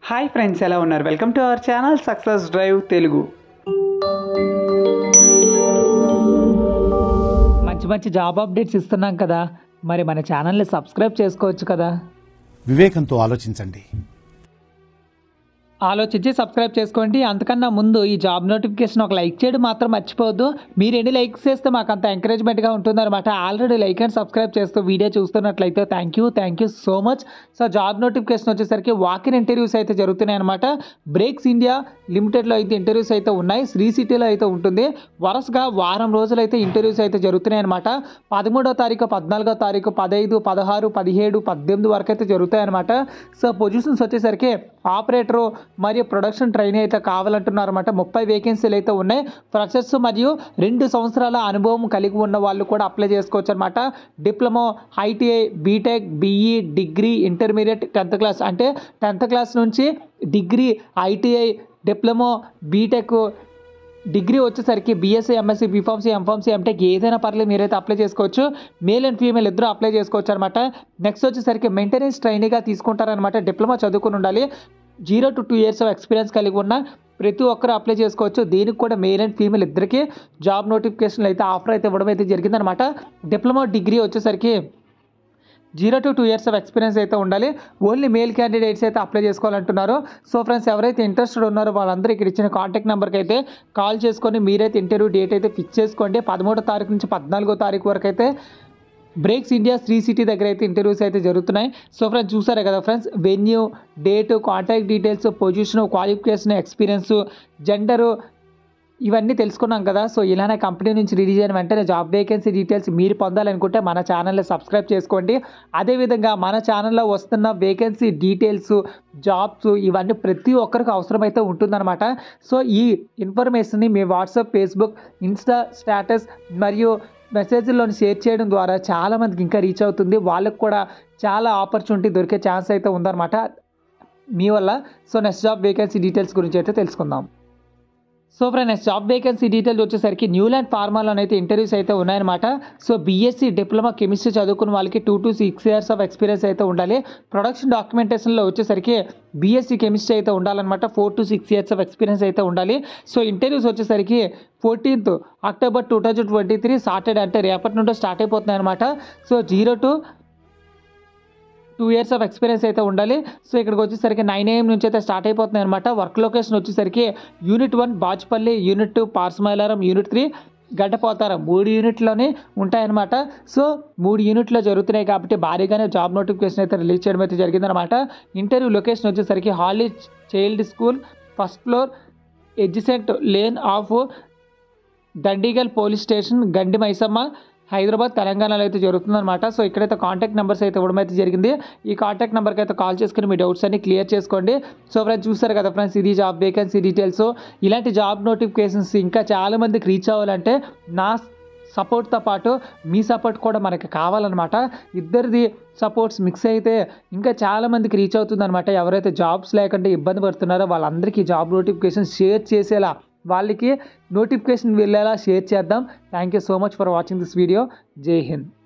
hi friends ఎలా ఉన్నారు welcome to our channel success drive Telugu మంచి మంచి జాబ్ అప్డేట్స్ ఇస్తున్నాం కదా మరి మన ఛానల్ని సబ్స్క్రైబ్ చేసుకోవచ్చు కదా వివేకంతో ఆలోచించండి ఆలోచించి సబ్స్క్రైబ్ చేసుకోండి అంతకన్నా ముందు ఈ జాబ్ నోటిఫికేషన్ ఒక లైక్ చేయడం మాత్రం మర్చిపోవద్దు మీరు ఎన్ని లైక్స్ చేస్తే మాకు అంత ఎంకరేజ్మెంట్గా ఉంటుందన్నమాట ఆల్రెడీ లైక్ అండ్ సబ్స్క్రైబ్ చేస్తూ వీడియో చూస్తున్నట్లయితే thank you thank you so much so job notification వచ్చేసరికి వాకిన్ ఇంటర్వ్యూస్ అయితే జరుగుతున్నాయి అనమాట బ్రేక్స్ ఇండియా లిమిటెడ్లో అయితే ఇంటర్వ్యూస్ అయితే ఉన్నాయి శ్రీ సిటీలో అయితే ఉంటుంది వరుసగా వారం రోజులు అయితే ఇంటర్వ్యూస్ అయితే జరుగుతున్నాయి అనమాట పదమూడో తారీఖు పద్నాలుగో తారీఖు పదహైదు పదహారు పదిహేడు పద్దెనిమిది వరకు అయితే జరుగుతాయి అనమాట సో పొజిషన్స్ వచ్చేసరికి ఆపరేటరు మరియు ప్రొడక్షన్ ట్రైన్ అయితే కావాలంటున్నారన్నమాట ముప్పై వేకెన్సీలు అయితే ఉన్నాయి ఫ్రెషర్స్ మరియు రెండు సంవత్సరాల అనుభవం కలిగి ఉన్న వాళ్ళు కూడా అప్లై చేసుకోవచ్చు అనమాట diploma ITI BTech BE degree intermediate tenth class అంటే టెన్త్ క్లాస్ నుంచి degree ITI diploma BTech degree వచ్చేసరికి BSc MSc BPharmacy MPharmacy MTech ఏదైనా పర్లేదు మీరైతే అప్లై చేసుకోవచ్చు మేల్ అండ్ ఫీమేల్ ఇద్దరు అప్లై చేసుకోవచ్చు అనమాట నెక్స్ట్ వచ్చేసరికి మెయింటెనెన్స్ ట్రైనీగా తీసుకుంటారనమాట డిప్లొమా చదువుకుని ఉండాలి zero to two years of experience కలిగి ఉన్న ప్రతి ఒక్కరు అప్లై చేసుకోవచ్చు దీనికి కూడా మేల్ అండ్ ఫీమేల్ ఇద్దరికి జాబ్ నోటిఫికేషన్లు అయితే ఆఫర్ అయితే ఇవ్వడం అయితే జరిగిందనమాట డిప్లొమా డిగ్రీ వచ్చేసరికి zero to two years of experience అయితే ఉండాలి ఓన్లీ మేల్ క్యాండిడేట్స్ అయితే అప్లై చేసుకోవాలంటున్నారు సో ఫ్రెండ్స్ ఎవరైతే ఇంట్రెస్టెడ్ ఉన్నారో వాళ్ళందరూ ఇక్కడ ఇచ్చిన కాంటాక్ట్ నెంబర్కి అయితే కాల్ చేసుకొని మీరైతే ఇంటర్వ్యూ డేట్ అయితే ఫిక్స్ చేసుకోండి పదమూడో తారీఖు నుంచి పద్నాలుగో తారీఖు వరకు అయితే బ్రేక్స్ ఇండియా శ్రీ సిటీ దగ్గర అయితే ఇంటర్వ్యూస్ అయితే జరుగుతున్నాయి సో ఫ్రెండ్స్ చూసారే కదా friends venue date contact details position qualification experience gender ఇవన్నీ తెలుసుకున్నాం కదా సో ఇలానే కంపెనీ నుంచి రిలీజ్ అయిన వెంటనే జాబ్ వేకెన్సీ డీటెయిల్స్ మీరు పొందాలనుకుంటే మన ఛానల్ని సబ్స్క్రైబ్ చేసుకోండి అదేవిధంగా మన ఛానల్లో వస్తున్న వేకెన్సీ డీటెయిల్స్ జాబ్స్ ఇవన్నీ ప్రతి ఒక్కరికి అవసరమైతే ఉంటుందన్నమాట సో ఈ ఇన్ఫర్మేషన్ని మీ వాట్సాప్ ఫేస్బుక్ ఇన్స్టా స్టేటస్ మరియు మెసేజ్లో షేర్ చేయడం ద్వారా చాలామందికి ఇంకా రీచ్ అవుతుంది వాళ్ళకి కూడా చాలా ఆపర్చునిటీ దొరికే ఛాన్స్ అయితే ఉందన్నమాట మీ వల్ల so next job vacancy details గురించి అయితే తెలుసుకుందాం so friends job vacancy details వచ్చేసరికి న్యూలాండ్ ఫార్మాలోనే అయితే ఇంటర్వ్యూస్ అయితే ఉన్నాయన్నమాట సో బీఎస్సీ డిప్లొమా కెమిస్ట్రీ చదువుకున్న వాళ్ళకి two to six years of experience అయితే ఉండాలి ప్రొడక్షన్ డాక్యుమెంటేషన్లో వచ్చేసరికి బీఎస్సీ కెమిస్ట్రీ అయితే ఉండాలన్నమాట four to six years of experience అయితే ఉండాలి సో ఇంటర్వ్యూస్ వచ్చేసరికి fourteenth October two thousand twenty three Saturday అంటే రేపటి నుండి స్టార్ట్ అయిపోతున్నాయి అనమాట so zero to two years of experience అయితే ఉండాలి సో ఇక్కడికి వచ్చేసరికి నైన్ ఏఎం నుంచి అయితే స్టార్ట్ అయిపోతున్నాయి అనమాట వర్క్ లొకేషన్ వచ్చేసరికి unit one Bajpalli unit two Parsmailaram unit three Gaddapotharam మూడు యూనిట్లోనే ఉంటాయన్నమాట సో మూడు యూనిట్లో జరుగుతున్నాయి కాబట్టి భారీగానే జాబ్ నోటిఫికేషన్ అయితే రిలీజ్ చేయడం అయితే జరిగిందనమాట ఇంటర్వ్యూ లొకేషన్ వచ్చేసరికి holy child school first floor adjacent lane of Dundigal police station Gandi Maisamma Hyderabad తెలంగాణలో అయితే జరుగుతుందన్నమాట సో ఇక్కడైతే కాంటాక్ట్ నెంబర్స్ అయితే ఇవ్వడం అయితే జరిగింది ఈ కాంటాక్ట్ నెంబర్కి అయితే కాల్ చేసుకుని మీ డౌట్స్ అన్ని క్లియర్ చేసుకోండి సో ఫ్రెండ్స్ చూస్తారు కదా ఫ్రెండ్స్ ఇది జాబ్ వేకెన్సీ డీటెయిల్స్ ఇలాంటి జాబ్ నోటిఫికేషన్స్ ఇంకా చాలామందికి రీచ్ అవ్వాలంటే నా సపోర్ట్తో పాటు మీ సపోర్ట్ కూడా మనకి కావాలన్నమాట ఇద్దరిది సపోర్ట్స్ మిక్స్ అయితే ఇంకా చాలామందికి రీచ్ అవుతుందన్నమాట ఎవరైతే జాబ్స్ లేకుండా ఇబ్బంది పడుతున్నారో వాళ్ళందరికీ జాబ్ నోటిఫికేషన్ షేర్ చేసేలా వాళ్ళకి నోటిఫికేషన్ వెళ్ళేలా షేర్ చేద్దాం thank you so much for watching this video Jai Hind